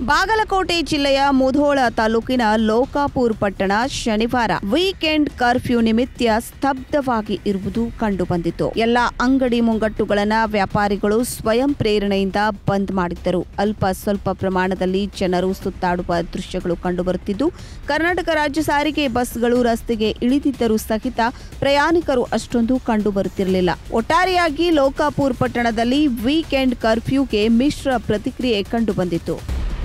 ಬಾಗಲಕೋಟೆ ಜಿಲ್ಲೆಯ ಮುಧೋಳ ತಾಲೂಕಿನ ಲೋಕಾಪುರ್ ಪಟ್ಟಣ ಶನಿವಾರ ವೀಕೆಂಡ್ ಕರ್ಫ್ಯೂ ನಿಮಿತ್ತ ಸ್ತಬ್ಧವಾಗಿ ಇರುವುದು ಕಂಡುಬಂದಿತು ಎಲ್ಲ ಅಂಗಡಿ ಮುಂಗಟ್ಟುಗಳನ್ನ ವ್ಯಾಪಾರಿಗಳು ಸ್ವಯಂ ಪ್ರೇರಣೆಯಿಂದ ಬಂದ್ ಮಾಡಿದ್ದರು ಅಲ್ಪ ಸ್ವಲ್ಪ ಪ್ರಮಾಣದಲ್ಲಿ ಜನರು ಸುತ್ತಾಡುವ ದೃಶ್ಯಗಳು ಕಂಡುಬರುತ್ತಿದ್ದು ಕರ್ನಾಟಕ ರಾಜ್ಯ ಸಾರಿಗೆ ಬಸ್ಗಳು ರಸ್ತೆಗೆ ಇಳಿದಿದ್ದರೂ ಸಹಿತ ಪ್ರಯಾಣಿಕರು ಅಷ್ಟೊಂದು ಕಂಡುಬರುತ್ತಿರಲಿಲ್ಲ ಒಟ್ಟಾರೆಯಾಗಿ ಲೋಕಾಪುರ್ ಪಟ್ಟಣದಲ್ಲಿ ವೀಕೆಂಡ್ ಕರ್ಫ್ಯೂಗೆ ಮಿಶ್ರ ಪ್ರತಿಕ್ರಿಯೆ ಕಂಡುಬಂದಿತು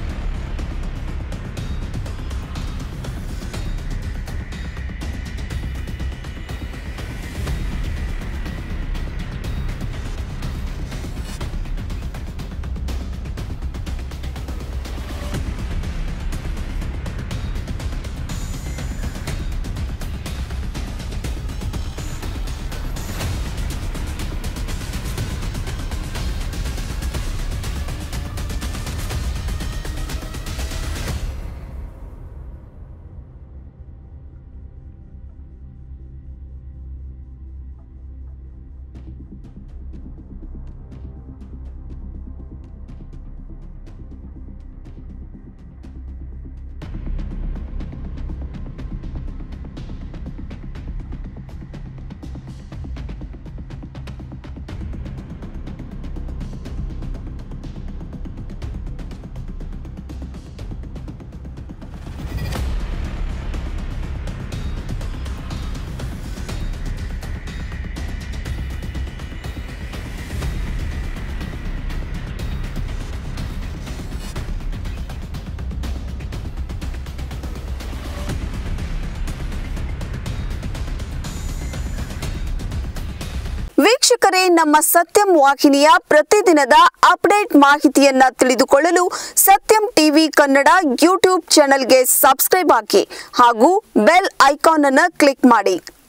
ವೀಕ್ಷಕರೇ ನಮ್ಮ ಸತ್ಯಂ ವಾಹಿನಿಯ ಪ್ರತಿದಿನದ ಅಪ್ಡೇಟ್ ಮಾಹಿತಿಯನ್ನ ತಿಳಿದುಕೊಳ್ಳಲು ಸತ್ಯಂ ಟಿವಿ ಕನ್ನಡ ಯೂಟ್ಯೂಬ್ ಚಾನೆಲ್ಗೆ ಸಬ್ಸ್ಕ್ರೈಬ್ ಹಾಕಿ ಹಾಗೂ ಬೆಲ್ ಐಕಾನ್ ಅನ್ನು ಕ್ಲಿಕ್ ಮಾಡಿ